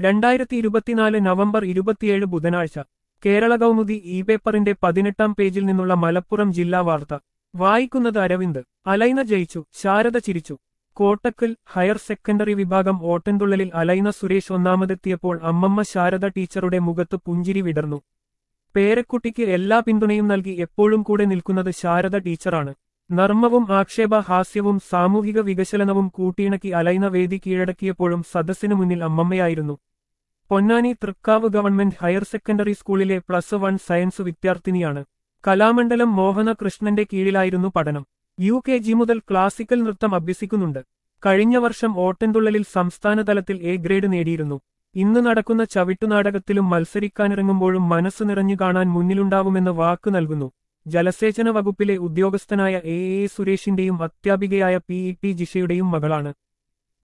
രണ്ടായിരത്തി ഇരുപത്തിനാല് നവംബർ ഇരുപത്തിയേഴ് ബുധനാഴ്ച കേരള കൗമുദി ഇ പേപ്പറിന്റെ പതിനെട്ടാം പേജിൽ നിന്നുള്ള മലപ്പുറം ജില്ലാ വാർത്ത വായിക്കുന്നത് അരവിന്ദ് അലൈന ജയിച്ചു ശാരദ ചിരിച്ചു കോട്ടക്കൽ ഹയർ സെക്കൻഡറി വിഭാഗം ഓട്ടൻതുള്ളലിൽ അലൈന സുരേഷ് ഒന്നാമതെത്തിയപ്പോൾ അമ്മമ്മ ശാരദ ടീച്ചറുടെ മുഖത്ത് പുഞ്ചിരി വിടർന്നു പേരക്കുട്ടിക്ക് എല്ലാ പിന്തുണയും നൽകി എപ്പോഴും കൂടെ നിൽക്കുന്നത് ശാരദ ടീച്ചറാണ് നർമ്മവും ആക്ഷേപ ഹാസ്യവും സാമൂഹിക വികസനവും കൂട്ടിയിണക്കി അലൈന വേദി കീഴടക്കിയപ്പോഴും സദസ്സിനു മുന്നിൽ അമ്മമ്മയായിരുന്നു Ponnani Thrikkavu government higher secondary സ്കൂളിലെ പ്ലസ് വൺ സയൻസ് വിദ്യാർത്ഥിനിയാണ് കലാമണ്ഡലം മോഹന കൃഷ്ണന്റെ കീഴിലായിരുന്നു പഠനം യു കെ ജി മുതൽ ക്ലാസിക്കൽ നൃത്തം അഭ്യസിക്കുന്നുണ്ട് കഴിഞ്ഞ വർഷം ഓട്ടൻതുള്ളലിൽ സംസ്ഥാനതലത്തിൽ എ ഗ്രേഡ് നേടിയിരുന്നു ഇന്ന് നടക്കുന്ന ചവിട്ടുനാടകത്തിലും മത്സരിക്കാനിറങ്ങുമ്പോഴും മനസ്സ് നിറഞ്ഞു കാണാൻ മുന്നിലുണ്ടാവുമെന്ന് വാക്ക് നൽകുന്നു ജലസേചന വകുപ്പിലെ ഉദ്യോഗസ്ഥനായ എ എ സുരേഷിന്റെയും അധ്യാപികയായ പി ഇ ടി ജിഷയുടെയും മകളാണ്